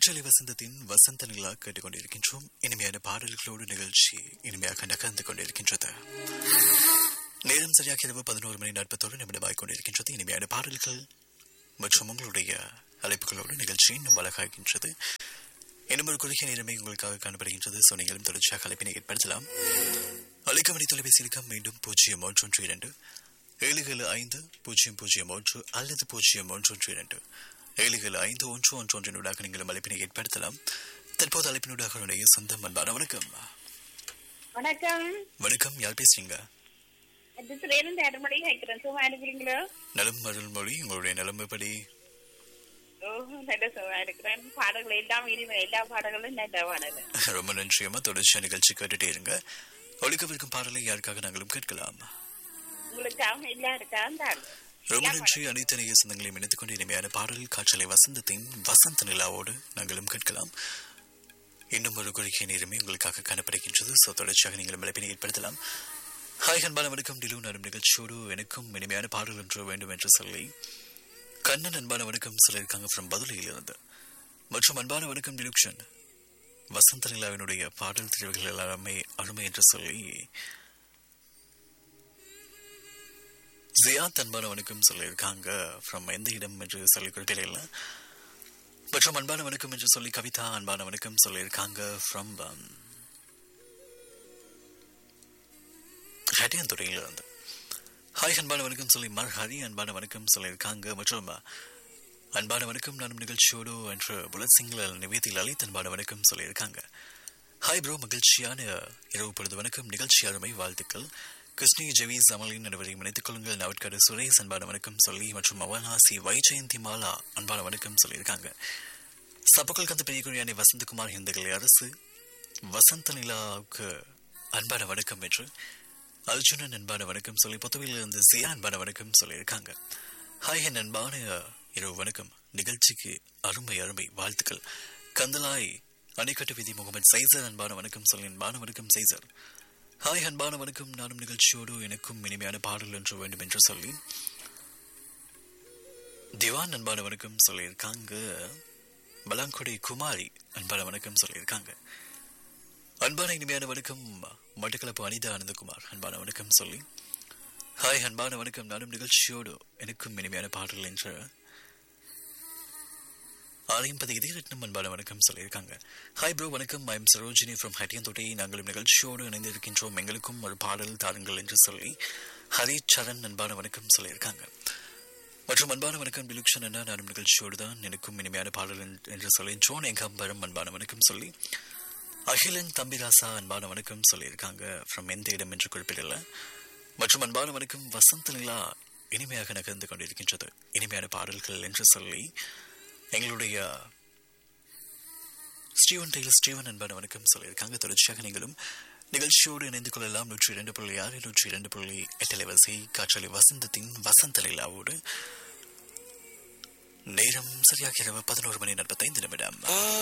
காற்றலை வசந்தத்தின் வசந்த நிலா கேட்டுக்கொண்டிருக்கின்றோம் இனிமையான பாடல்களோடு நிகழ்ச்சி இனிமையாக நகர்ந்து கொண்டிருக்கின்றது நேரம் சரியாக இரவு பதினோரு மணி நாற்பத்தோடு நிமிடமாகிக் கொண்டிருக்கின்றது இனிமையான பாடல்கள் மற்றும் உங்களுடைய அழைப்புகளோடு நிகழ்ச்சி இன்னும் அழகாகின்றது இன்னும் ஒரு குறுகிய நேரமே உங்களுக்காக காணப்படுகின்றது ஸோ நீங்களும் தொடர்ச்சியாக அழைப்பினை ஏற்படுத்தலாம் அழைக்கமணி தொலைபேசி இலக்கம் மீண்டும் பூஜ்ஜியம் ஒன்று ஒன்று இரண்டு ஏழு ஏழு ஐந்து பூஜ்ஜியம் பூஜ்ஜியம் ஒன்று அல்லது பூஜ்ஜியம் ஒன்று ஒன்று இரண்டு ஏழு ஏழு ஐந்து ஒன்று ஒன்று ஒன்றினூடாக நீங்களும் அழைப்பினை ஏற்படுத்தலாம் தற்போது அழைப்பினூடாக உடைய சொந்தம் அன்பான வணக்கம் வணக்கம் வணக்கம் யார் பேசுறீங்க இது சுரேரன் தேடமொழி கேட்கிறேன் சும்மா இருக்கிறீங்களோ நலம் அருள்மொழி உங்களுடைய நிலம் எப்படி ஓ நல்ல சும்மா இருக்கிறேன் பாடல்கள் எல்லாம் இனிமே எல்லா பாடல்களும் நல்ல பாடல் ரொம்ப நன்றியம்மா தொடர்ச்சியா நிகழ்ச்சி கேட்டுட்டே இருங்க ஒழிக்கவிருக்கும் பாடலை யாருக்காக நாங்களும் கேட்கலாம் உங்களுக்காக எல்லாருக்காக தான் ரொம்ப நன்றி அனைத்து நேய சொந்தங்களையும் இணைத்துக் கொண்டு இனிமையான பாடல் காற்றலை வசந்தத்தின் வசந்த நிலாவோடு நாங்களும் கேட்கலாம் இன்னும் ஒரு குறுகிய நேரமே உங்களுக்காக காணப்படுகின்றது ஸோ தொடர்ச்சியாக நீங்கள் அழைப்பினை ஏற்படுத்தலாம் ஹாய் அன்பான வணக்கம் டிலு நரும் நிகழ்ச்சியோடு எனக்கும் இனிமையான பாடல் ஒன்று வேண்டும் என்று சொல்லி கண்ணன் அன்பான வணக்கம் சொல்லியிருக்காங்க ஃப்ரம் பதுளையில் இருந்து மற்றும் அன்பான வணக்கம் டிலுக்ஷன் வசந்த நிலாவினுடைய பாடல் தெரிவுகள் எல்லாமே அருமை என்று சொல்லி ஜியாத் அன்பான வணக்கம் சொல்லியிருக்காங்க ஃப்ரம் எந்த இடம் என்று சொல்லி குறிப்பிடல மற்றும் அன்பான வணக்கம் என்று சொல்லி கவிதா அன்பான வணக்கம் சொல்லியிருக்காங்க ஃப்ரம் ஹட்டியந்துறையில் இருந்து ஹாய் அன்பான வணக்கம் சொல்லி மர் ஹரி அன்பான வணக்கம் சொல்லியிருக்காங்க மற்றும் அன்பான வணக்கம் நானும் நிகழ்ச்சியோடு என்று புலத் சிங்ல நிவேதி லலித் அன்பான வணக்கம் சொல்லியிருக்காங்க ஹாய் ப்ரோ மகிழ்ச்சியான இரவு பொழுது வணக்கம் நிகழ்ச்சி அருமை வாழ்த்துக்கள் கிருஷ்ணி ஜெவிஸ் அமலின் அனைவரையும் இணைத்துக் கொள்ளுங்கள் நவட்காடு சுரேஷ் அன்பான வணக்கம் சொல்லி மற்றும் அவனாசி வைஜெயந்தி மாலா அன்பான வணக்கம் சொல்லியிருக்காங்க சபுக்கள் கந்த பெரியகுழியானி வசந்தகுமார் ஹிந்தகலை அரசு வசந்த நிலாவுக்கு அன்பான வணக்கம் என்று அர்ஜுனன் அன்பான வணக்கம் சொல்லி புத்தவையில் இருந்து சியா அன்பான வணக்கம் சொல்லியிருக்காங்க ஹாய் என் அன்பான இரவு வணக்கம் நிகழ்ச்சிக்கு அருமை அருமை வாழ்த்துக்கள் கந்தலாய் அணைக்கட்டு விதி முகமது சைசர் அன்பான வணக்கம் சொல்லி அன்பான வணக்கம் சைசர் ஹாய் அன்பான வணக்கம் நானும் நிகழ்ச்சியோடு எனக்கும் இனிமையான பாடல் ஒன்று வேண்டும் என்று சொல்லி திவான் அன்பான வணக்கம் சொல்லியிருக்காங்க பலாங்குடி குமாரி அன்பான வணக்கம் சொல்லியிருக்காங்க அன்பான இனிமையான வணக்கம் மட்டக்களப்பு அனிதா ஆனந்தகுமார் அன்பான வணக்கம் சொல்லி ஹாய் அன்பான வணக்கம் நானும் நிகழ்ச்சியோடு எனக்கும் இனிமையான பாடல் என்ற ஆலயம்பதி இதயரத்னம் அன்பான வணக்கம் சொல்லியிருக்காங்க ஹாய் ப்ரோ வணக்கம் I am Sarojini from Hattiyanthottai நாங்களும் நிகழ்ச்சியோடு இணைந்திருக்கின்றோம் எங்களுக்கும் ஒரு பாடல் தாருங்கள் என்று சொல்லி ஹரி சரண் அன்பான வணக்கம் சொல்லியிருக்காங்க மற்றும் அன்பான வணக்கம் டிலுக்ஷன் அண்ணா நானும் நிகழ்ச்சியோடு தான் எனக்கும் இனிமையான பாடல் என்று சொல்லி ஜோன் எங்கம்பரம் அன்பான வணக்கம் சொல்லி அகிலன் தம்பிராசா அன்பான வணக்கம் சொல்லியிருக்காங்க ஃப்ரம் எந்த இடம் என்று குறிப்பிடல மற்றும் அன்பான வணக்கம் வசந்த நிலா இனிமையாக நகர்ந்து கொண்டிருக்கின்றது இனிமையான பாடல்கள் என்று சொல்லி எங்களுடைய ஸ்ரீவன் டெய்லர் ஸ்ரீவன் அன்பான வணக்கம் சொல்லியிருக்காங்க தொடர்ச்சியாக நீங்களும் நிகழ்ச்சியோடு இணைந்து கொள்ளலாம் நூற்றி இரண்டு புள்ளி ஆறு நூற்றி இரண்டு புள்ளி எட்டு வரிசை காற்றலை வசந்தத்தின் வசந்த நிலாவோடு நேரம் சரியாக இரவு பதினோரு மணி நாற்பத்தைந்து நிமிடம்